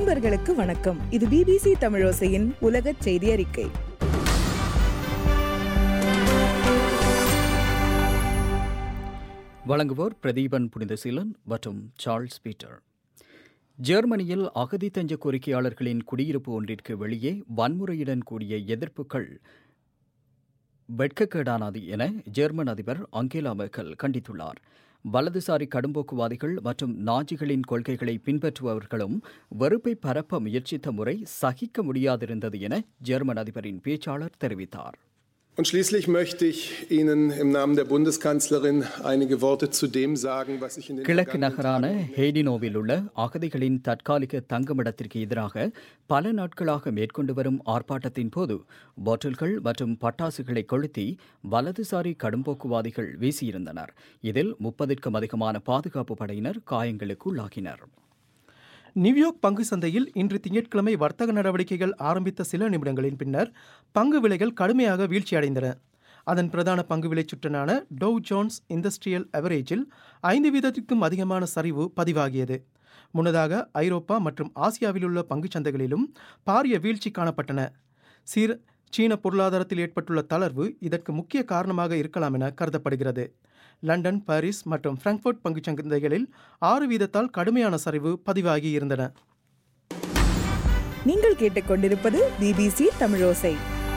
நண்பர்களுக்கு வணக்கம் இது பிபிசி தமிழோசையின் உலக செய்தி அறிக்கை வழங்குவோர் பிரதீபன் புனிதசீலன் மற்றும் சார்ல்ஸ் பீட்டர் ஜெர்மனியில் அகதி தஞ்ச கோரிக்கையாளர்களின் குடியிருப்பு ஒன்றிற்கு வெளியே வன்முறையுடன் கூடிய எதிர்ப்புகள் வெட்கக்கேடானது என ஜெர்மன் அதிபர் அங்கேலா மெர்க்கல் கண்டித்துள்ளார் வலதுசாரி கடும்போக்குவாதிகள் மற்றும் நாஜிகளின் கொள்கைகளை பின்பற்றுபவர்களும் வெறுப்பை பரப்ப முயற்சித்த முறை சகிக்க முடியாதிருந்தது என ஜெர்மன் அதிபரின் பேச்சாளர் தெரிவித்தார் Und schließlich möchte ich Ihnen im Namen der Bundeskanzlerin einige Worte zu dem sagen, was ich in den கிழக்கு vergangenen நகரான ஹேடினோவில் உள்ள அகதிகளின் தற்காலிக தங்குமிடத்திற்கு எதிராக பல நாட்களாக மேற்கொண்டு வரும் ஆர்ப்பாட்டத்தின் போது பாட்டில்கள் மற்றும் பட்டாசுகளை கொளுத்தி வலதுசாரி கடும்போக்குவாதிகள் வீசியிருந்தனர் இதில் முப்பதிற்கும் அதிகமான பாதுகாப்பு படையினர் காயங்களுக்கு உள்ளாகினர் நியூயார்க் பங்கு சந்தையில் இன்று திங்கட்கிழமை வர்த்தக நடவடிக்கைகள் ஆரம்பித்த சில நிமிடங்களின் பின்னர் பங்கு விலைகள் கடுமையாக வீழ்ச்சியடைந்தன அதன் பிரதான பங்கு விலை சுற்றனான டோவ் ஜோன்ஸ் இண்டஸ்ட்ரியல் அவரேஜில் ஐந்து வீதத்திற்கும் அதிகமான சரிவு பதிவாகியது முன்னதாக ஐரோப்பா மற்றும் ஆசியாவில் உள்ள பங்குச் சந்தைகளிலும் பாரிய வீழ்ச்சி காணப்பட்டன சீர் சீன பொருளாதாரத்தில் ஏற்பட்டுள்ள தளர்வு இதற்கு முக்கிய காரணமாக இருக்கலாம் என கருதப்படுகிறது லண்டன் பாரிஸ் மற்றும் பிராங்க்ஃபர்ட் பங்குச் சந்தைகளில் ஆறு வீதத்தால் கடுமையான சரிவு பதிவாகி இருந்தன நீங்கள் கேட்டுக்கொண்டிருப்பது பிபிசி தமிழோசை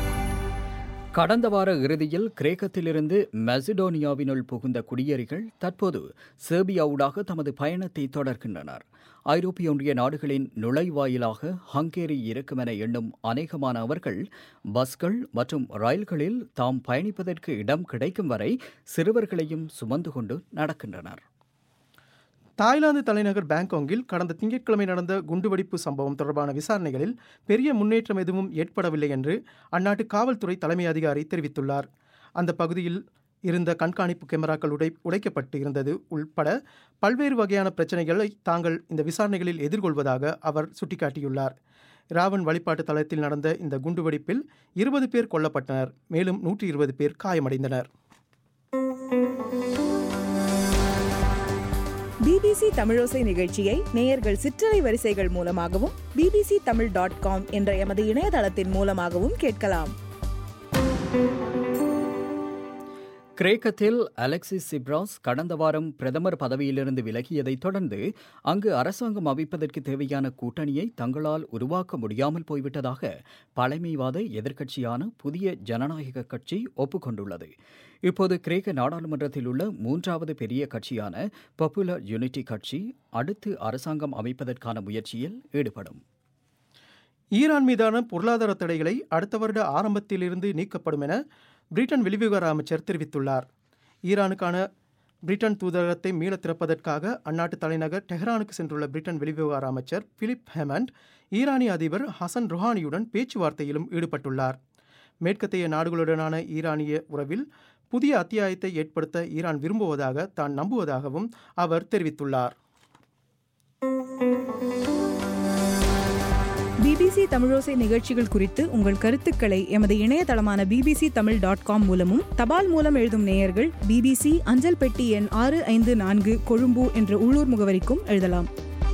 கடந்த வார இறுதியில் கிரேக்கத்திலிருந்து மெசிடோனியாவினுள் புகுந்த குடியேறிகள் தற்போது சேர்பியாவூடாக தமது பயணத்தை தொடர்கின்றனர் ஐரோப்பிய ஒன்றிய நாடுகளின் நுழைவாயிலாக ஹங்கேரி இருக்கும் என எண்ணும் அநேகமான அவர்கள் பஸ்கள் மற்றும் ரயில்களில் தாம் பயணிப்பதற்கு இடம் கிடைக்கும் வரை சிறுவர்களையும் சுமந்து கொண்டு நடக்கின்றனர் தாய்லாந்து தலைநகர் பாங்காங்கில் கடந்த திங்கட்கிழமை நடந்த குண்டுவெடிப்பு சம்பவம் தொடர்பான விசாரணைகளில் பெரிய முன்னேற்றம் எதுவும் ஏற்படவில்லை என்று அந்நாட்டு காவல்துறை தலைமை அதிகாரி தெரிவித்துள்ளார் அந்த பகுதியில் இருந்த கண்காணிப்பு கேமராக்கள் உடை உடைக்கப்பட்டு இருந்தது உள்பட பல்வேறு வகையான பிரச்சனைகளை தாங்கள் இந்த விசாரணைகளில் எதிர்கொள்வதாக அவர் சுட்டிக்காட்டியுள்ளார் ராவன் வழிபாட்டு தளத்தில் நடந்த இந்த குண்டுவெடிப்பில் இருபது பேர் கொல்லப்பட்டனர் மேலும் நூற்றி இருபது பேர் காயமடைந்தனர் பிபிசி தமிழோசை நிகழ்ச்சியை நேயர்கள் சிற்றலை வரிசைகள் மூலமாகவும் பிபிசி தமிழ் டாட் காம் என்ற எமது இணையதளத்தின் மூலமாகவும் கேட்கலாம் கிரேக்கத்தில் அலெக்சிஸ் சிப்ராஸ் கடந்த வாரம் பிரதமர் பதவியிலிருந்து விலகியதைத் தொடர்ந்து அங்கு அரசாங்கம் அமைப்பதற்கு தேவையான கூட்டணியை தங்களால் உருவாக்க முடியாமல் போய்விட்டதாக பழமைவாத எதிர்க்கட்சியான புதிய ஜனநாயக கட்சி ஒப்புக்கொண்டுள்ளது இப்போது கிரேக்க நாடாளுமன்றத்தில் உள்ள மூன்றாவது பெரிய கட்சியான பாப்புலர் யூனிட்டி கட்சி அடுத்து அரசாங்கம் அமைப்பதற்கான முயற்சியில் ஈடுபடும் ஈரான் மீதான பொருளாதார தடைகளை அடுத்த வருட ஆரம்பத்திலிருந்து நீக்கப்படும் என பிரிட்டன் வெளிவிவகார அமைச்சர் தெரிவித்துள்ளார் ஈரானுக்கான பிரிட்டன் தூதரகத்தை மீள திறப்பதற்காக அந்நாட்டு தலைநகர் டெஹ்ரானுக்கு சென்றுள்ள பிரிட்டன் வெளிவிவகார அமைச்சர் பிலிப் ஹெமண்ட் ஈரானிய அதிபர் ஹசன் ருஹானியுடன் பேச்சுவார்த்தையிலும் ஈடுபட்டுள்ளார் மேற்கத்தைய நாடுகளுடனான ஈரானிய உறவில் புதிய அத்தியாயத்தை ஏற்படுத்த ஈரான் விரும்புவதாக தான் நம்புவதாகவும் அவர் தெரிவித்துள்ளார் பிபிசி தமிழோசை நிகழ்ச்சிகள் குறித்து உங்கள் கருத்துக்களை எமது இணையதளமான பிபிசி தமிழ் டாட் காம் மூலமும் தபால் மூலம் எழுதும் நேயர்கள் பிபிசி அஞ்சல் பெட்டி எண் ஆறு ஐந்து நான்கு கொழும்பு என்ற உள்ளூர் முகவரிக்கும் எழுதலாம்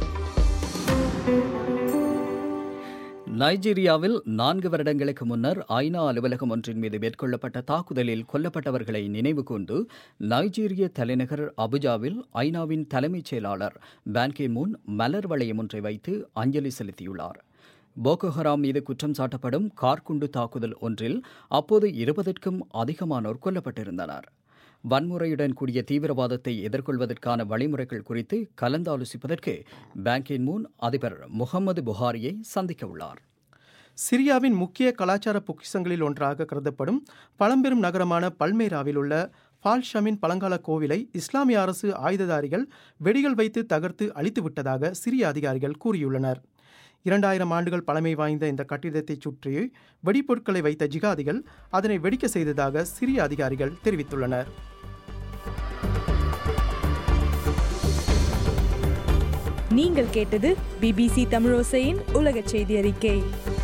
நைஜீரியாவில் நான்கு வருடங்களுக்கு முன்னர் ஐநா அலுவலகம் ஒன்றின் மீது மேற்கொள்ளப்பட்ட தாக்குதலில் கொல்லப்பட்டவர்களை நினைவு கூர்ந்து நைஜீரிய தலைநகர் அபுஜாவில் ஐநாவின் தலைமைச் செயலாளர் பான்கி மூன் மலர் வளையம் ஒன்றை வைத்து அஞ்சலி செலுத்தியுள்ளார் போகோ ஹராம் மீது குற்றம் சாட்டப்படும் கார்குண்டு தாக்குதல் ஒன்றில் அப்போது இருபதற்கும் அதிகமானோர் கொல்லப்பட்டிருந்தனர் வன்முறையுடன் கூடிய தீவிரவாதத்தை எதிர்கொள்வதற்கான வழிமுறைகள் குறித்து கலந்தாலோசிப்பதற்கு பாங்கின் மூன் அதிபர் முகமது புகாரியை சந்திக்க உள்ளார் சிரியாவின் முக்கிய கலாச்சார பொக்கிஷங்களில் ஒன்றாக கருதப்படும் பழம்பெரும் நகரமான பல்மேராவில் உள்ள ஃபால்ஷமின் பழங்கால கோவிலை இஸ்லாமிய அரசு ஆயுததாரிகள் வெடிகள் வைத்து தகர்த்து அழித்து விட்டதாக சிரிய அதிகாரிகள் கூறியுள்ளனர் இரண்டாயிரம் ஆண்டுகள் பழமை வாய்ந்த இந்த கட்டிடத்தை சுற்றி வெடிப்பொருட்களை வைத்த ஜிகாதிகள் அதனை வெடிக்க செய்ததாக சிரிய அதிகாரிகள் தெரிவித்துள்ளனர் நீங்கள் கேட்டது பிபிசி தமிழோசையின் உலக செய்தி அறிக்கை